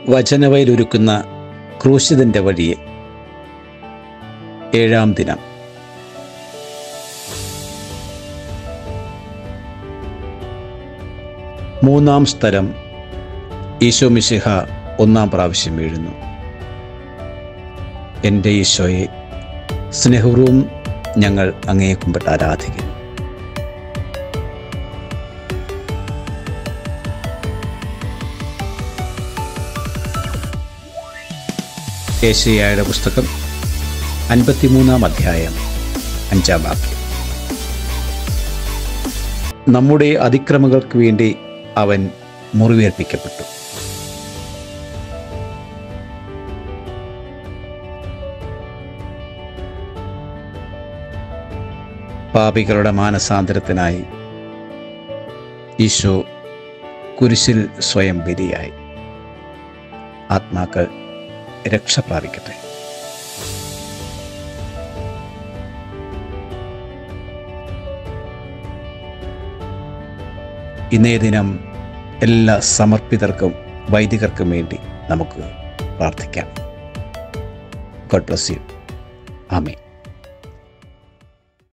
വചനവയിലൊരുക്കുന്ന ക്രൂശിതൻ്റെ വഴിയെ ഏഴാം ദിനം മൂന്നാം സ്ഥലം ഈശോ മിശിഹ ഒന്നാം പ്രാവശ്യം വീഴുന്നു എൻ്റെ ഈശോയെ സ്നേഹപൂർവം ഞങ്ങൾ അങ്ങയെ കുമ്പിട്ട് ആരാധിക്കുന്നു ഏശയ്യായുടെ പുസ്തകം അൻപത്തിമൂന്നാം അധ്യായം അഞ്ചാം വാക്യം നമ്മുടെ അതിക്രമങ്ങൾക്ക് വേണ്ടി അവൻ മുറിവേൽപ്പിക്കപ്പെട്ടു പാപികളുടെ മാനസാന്തരത്തിനായി ഈശോ കുരിശിൽ സ്വയം ബലിയായി ആത്മാക്കൾ രക്ഷ പ്രാപിക്കട്ടെ ഇന്നേ ദിനം എല്ലാ സമർപ്പിതർക്കും വൈദികർക്കും വേണ്ടി നമുക്ക് പ്രാർത്ഥിക്കാം ഗോഡ് ബ്ലസ് യു ആമേ